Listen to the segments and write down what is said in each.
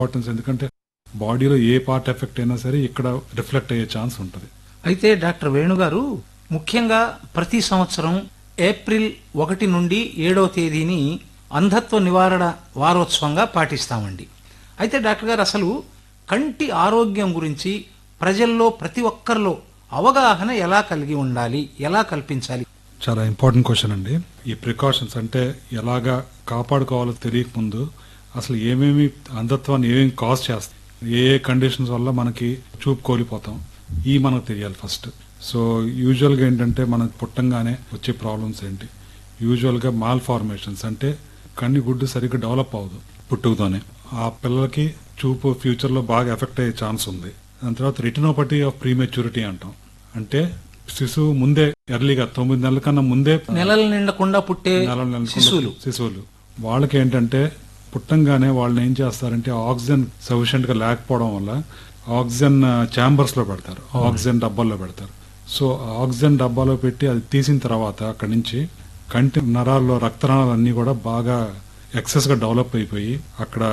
Importance ఎందుకంటే బాడీలో ఏ part effect అయినా సరే ఇక్కడ రిఫ్లెక్ట్ అయ్యే ఛాన్స్ ఉంటుంది అయితే డాక్టర్ వేణుగారు ముఖ్యంగా ప్రతి సంవత్సరం ఏప్రిల్ ఒకటి నుండి ఏడవ తేదీని అంధత్వ నివారణ వారోత్సవంగా పాటిస్తామండి అయితే డాక్టర్ గారు అసలు కంటి ఆరోగ్యం గురించి ప్రజల్లో ప్రతి ఒక్కరిలో అవగాహన ఎలా కలిగి ఉండాలి ఎలా కల్పించాలి చాలా ఇంపార్టెంట్ క్వశ్చన్ అండి ఈ ప్రికాషన్స్ అంటే ఎలాగా కాపాడుకోవాలో తెలియక ముందు అసలు ఏమేమి అంధత్వాన్ని ఏమేమి కాజ్ చేస్తాయి ఏ ఏ కండిషన్స్ వల్ల మనకి చూపు కోల్పోతాం ఈ మనకు తెలియాలి ఫస్ట్ సో యూజువల్గా ఏంటంటే మనకు పుట్టంగానే వచ్చే ప్రాబ్లమ్స్ ఏంటి యూజువల్గా మాల్ ఫార్మేషన్స్ అంటే కన్ని గుడ్డు సరిగ్గా డెవలప్ అవ్వదు పుట్టుకతోనే ఆ పిల్లలకి చూపు ఫ్యూచర్లో బాగా ఎఫెక్ట్ అయ్యే ఛాన్స్ ఉంది దాని తర్వాత రిటినోపతి ఆఫ్ ప్రీమెచ్యూరిటీ అంటాం అంటే శిశువు ముందే ఎర్లీగా తొమ్మిది నెలల కన్నా ముందే నెలలు నిండకుండా పుట్టే నెలలు నెలకొండ శిశువులు శిశువులు వాళ్ళకి ఏంటంటే పుట్టంగానే వాళ్ళని ఏం చేస్తారంటే ఆక్సిజన్ సఫిషియెంట్ గా లేకపోవడం వల్ల ఆక్సిజన్ ఛాంబర్స్ లో పెడతారు ఆక్సిజన్ డబ్బాల్లో పెడతారు సో ఆక్సిజన్ డబ్బాలో పెట్టి అది తీసిన తర్వాత అక్కడి నుంచి కంటి నరాల్లో రక్తనాళాలు అన్ని కూడా బాగా ఎక్సెస్ గా డెవలప్ అయిపోయి అక్కడ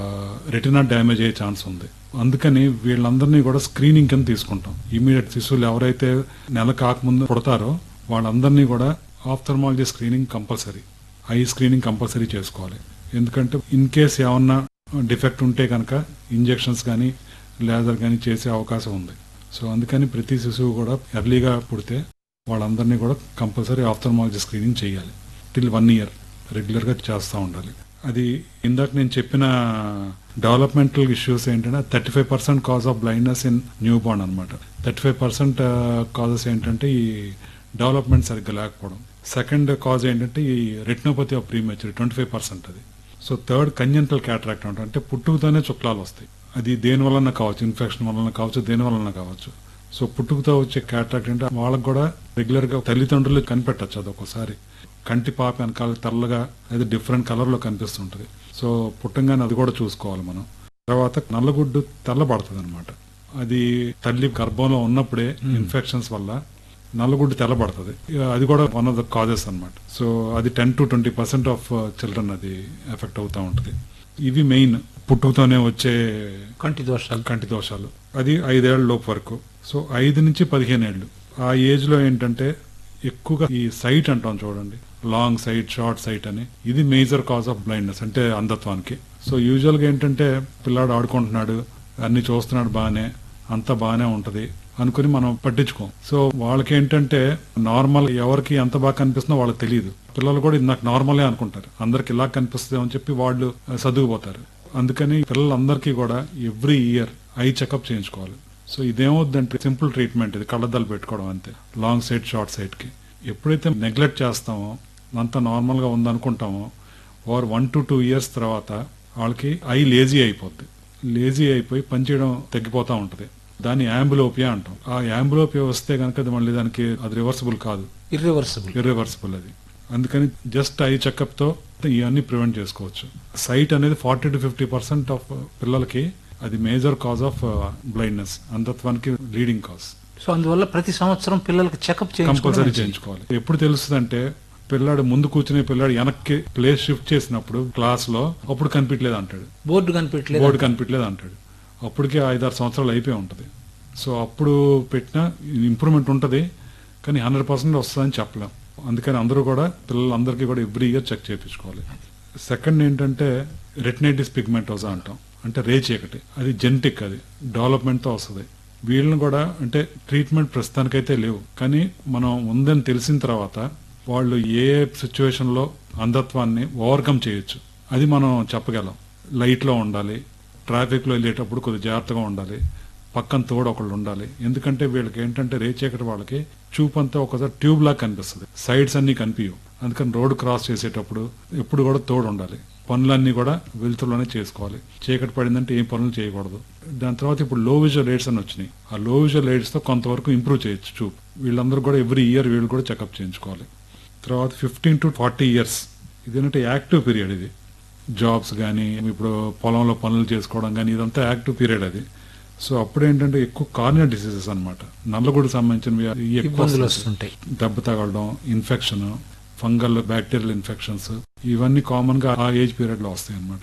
రెటినా డ్యామేజ్ అయ్యే ఛాన్స్ ఉంది అందుకని వీళ్ళందరినీ కూడా స్క్రీనింగ్ కింద తీసుకుంటాం ఇమీడియట్ శిశువులు ఎవరైతే నెల కాకముందు పుడతారో వాళ్ళందరినీ కూడా ophthalmology screening compulsory eye screening compulsory చేసుకోవాలి ఎందుకంటే ఇన్ కేస్ ఏమన్నా డిఫెక్ట్ ఉంటే కనుక ఇంజెక్షన్స్ కానీ లేజర్ కానీ చేసే అవకాశం ఉంది సో అందుకని ప్రతి శిశువు కూడా ఎర్లీగా పుడితే వాళ్ళందరినీ కూడా కంపల్సరీ ఆఫ్థర్మాలజీ స్క్రీనింగ్ చేయాలి టిల్ వన్ ఇయర్ రెగ్యులర్గా చేస్తూ ఉండాలి అది ఇందాక నేను చెప్పిన డెవలప్మెంటల్ ఇష్యూస్ ఏంటంటే thirty five percent cause of blindness in newborn అనమాట థర్టీ ఫైవ్ పర్సెంట్ కాజెస్ ఏంటంటే ఈ డెవలప్మెంట్ సరిగ్గా లేకపోవడం సెకండ్ కాజ్ ఏంటంటే ఈ retinopathy of premature twenty five percent అది సో థర్డ్ కంజెంటల్ క్యాటరాక్ట్ అంటారు అంటే పుట్టుకతోనే చుక్లాలు వస్తాయి అది దేని వలన కావచ్చు ఇన్ఫెక్షన్ వలన కావచ్చు దేని వలన కావచ్చు సో పుట్టుకతో వచ్చే క్యాటరాక్ట్ అంటే వాళ్ళకి కూడా రెగ్యులర్ గా తల్లిదండ్రులు కనిపెట్టచ్చు అది ఒక్కోసారి కంటి పాప వెనకాల తెల్లగా అది డిఫరెంట్ కలర్ లో కనిపిస్తుంటది సో పుట్టంగానే అది కూడా చూసుకోవాలి మనం తర్వాత నల్లగుడ్డు తెల్లబడుతుంది అనమాట అది తల్లి గర్భంలో ఉన్నప్పుడే ఇన్ఫెక్షన్స్ వల్ల నల్లగుడ్డు తెల్లబడుతుంది అది కూడా వన్ ఆఫ్ ద కాజెస్ అన్నమాట సో అది ten to twenty percent of children అది ఎఫెక్ట్ అవుతూ ఉంటుంది ఇవి మెయిన్ పుట్టుకతోనే వచ్చే కంటి దోషాలు కంటి దోషాలు అది ఐదేళ్ల లోపు వరకు సో ఐదు నుంచి పదిహేను ఏళ్ళు ఆ ఏజ్ లో ఏంటంటే ఎక్కువగా ఈ సైట్ అంటాం చూడండి లాంగ్ సైట్ షార్ట్ సైట్ అని ఇది మేజర్ కాజ్ ఆఫ్ బ్లైండ్నెస్ అంటే అంధత్వానికి సో యూజువల్ గా ఏంటంటే పిల్లాడు ఆడుకుంటున్నాడు అన్ని చూస్తున్నాడు బాగానే అంతా బాగానే ఉంటది అనుకుని మనం పట్టించుకోం సో వాళ్ళకి ఏంటంటే నార్మల్ ఎవరికి ఎంత బాగా కనిపిస్తుందో వాళ్ళకి తెలియదు పిల్లలు కూడా ఇది నాకు నార్మలే అనుకుంటారు అందరికి ఇలా కనిపిస్తుంది అని చెప్పి వాళ్ళు చదువుపోతారు అందుకని పిల్లలందరికీ కూడా ఎవ్రీ ఇయర్ ఐ చెకప్ చేయించుకోవాలి సో ఇదేమవుద్దంటే సింపుల్ ట్రీట్మెంట్ ఇది కళ్ళద్దాలు పెట్టుకోవడం అంతే లాంగ్ సైడ్ షార్ట్ సైడ్ కి ఎప్పుడైతే నెగ్లెక్ట్ చేస్తామో అంత నార్మల్ గా ఉందనుకుంటామో over one to two years తర్వాత వాళ్ళకి ఐ లేజీ అయిపోద్ది లేజీ అయిపోయి పనిచేయడం తగ్గిపోతా ఉంటది దాన్ని యాంబులోపియా అంటాం ఆ యాంబులోపియా వస్తే కనుక అది మళ్ళీ దానికి అది రివర్సిబుల్ కాదు ఇర్రివర్సిబుల్ ఇర్రివర్సిబుల్ అది అందుకని జస్ట్ ఐ చెకప్ తో ఇవన్నీ ప్రివెంట్ చేసుకోవచ్చు సైట్ అనేది forty to fifty percent of పిల్లలకి అది మేజర్ కాజ్ ఆఫ్ బ్లైండ్నెస్ అంధత్వానికి లీడింగ్ కాజ్ సో అందువల్ల ప్రతి సంవత్సరం పిల్లలకి చెకప్ కంపల్సరీ చేయించుకోవాలి ఎప్పుడు తెలుస్తుందంటే పిల్లాడు ముందు కూర్చునే పిల్లాడు వెనక్కి ప్లేస్ షిఫ్ట్ చేసినప్పుడు క్లాస్ లో అప్పుడు కనిపించలేదు అంటాడు బోర్డు కనిపించలేదు బోర్డు కనిపించలేదు అంటాడు అప్పటికే ఐదారు సంవత్సరాలు అయిపోయి ఉంటది సో అప్పుడు పెట్టిన ఇంప్రూవ్మెంట్ ఉంటది కానీ హండ్రెడ్ పర్సెంట్ వస్తుందని చెప్పలేం అందుకని అందరూ కూడా పిల్లలందరికీ కూడా ఎవ్రీ ఇయర్ చెక్ చేయించుకోవాలి సెకండ్ ఏంటంటే రెటినైటిస్ పిగ్మెంటోజా అంటాం అంటే రే చీకటి అది జెనెటిక్ అది డెవలప్మెంట్ తో వస్తుంది వీళ్ళని కూడా అంటే ట్రీట్మెంట్ ప్రస్తుతానికైతే లేవు కానీ మనం ఉందని తెలిసిన తర్వాత వాళ్ళు ఏ సిచ్యువేషన్ లో అంధత్వాన్ని ఓవర్కమ్ చేయొచ్చు అది మనం చెప్పగలం లైట్ లో ఉండాలి ట్రాఫిక్ లో వెళ్ళేటప్పుడు కొద్దిగా జాగ్రత్తగా ఉండాలి పక్కన తోడు ఒకళ్ళు ఉండాలి ఎందుకంటే వీళ్ళకి ఏంటంటే రేచీకటి వాళ్ళకి చూపు అంతా ఒకసారి ట్యూబ్ లాగా కనిపిస్తుంది సైడ్స్ అన్ని కనిపించవు అందుకని రోడ్ క్రాస్ చేసేటప్పుడు ఎప్పుడు కూడా తోడు ఉండాలి పనులన్నీ కూడా వెలుతురులోనే చేసుకోవాలి చీకటి పడిందంటే ఏం పనులు చేయకూడదు దాని తర్వాత ఇప్పుడు లో విజువల్ ఎయిడ్స్ అని వచ్చినాయి ఆ లో విజువల్ ఎయిడ్స్ తో కొంతవరకు ఇంప్రూవ్ చేయొచ్చు చూపు వీళ్ళందరూ కూడా ఎవ్రీ ఇయర్ వీళ్ళు కూడా చెకప్ చేయించుకోవాలి తర్వాత ఫిఫ్టీన్ టు ఫార్టీ ఇయర్స్ ఇదేంటంటే యాక్టివ్ పీరియడ్ ఇది జాబ్స్ కానీ ఇప్పుడు పొలంలో పనులు చేసుకోవడం కానీ ఇదంతా యాక్టివ్ పీరియడ్ అది సో అప్పుడు ఏంటంటే ఎక్కువ కార్నియా డిసీజెస్ అనమాట నల్లగొడికి సంబంధించినవి ఎక్కువ ఇబ్బందులు వస్తుంటాయి. వస్తుంటాయి దెబ్బ తగలడం ఇన్ఫెక్షన్ ఫంగల్ బ్యాక్టీరియల్ ఇన్ఫెక్షన్స్ ఇవన్నీ కామన్ గా ఆ ఏజ్ పీరియడ్ లో వస్తాయి అనమాట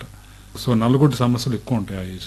సో నలుగుడ్డు సమస్యలు ఎక్కువ ఉంటాయి ఆ ఏజ్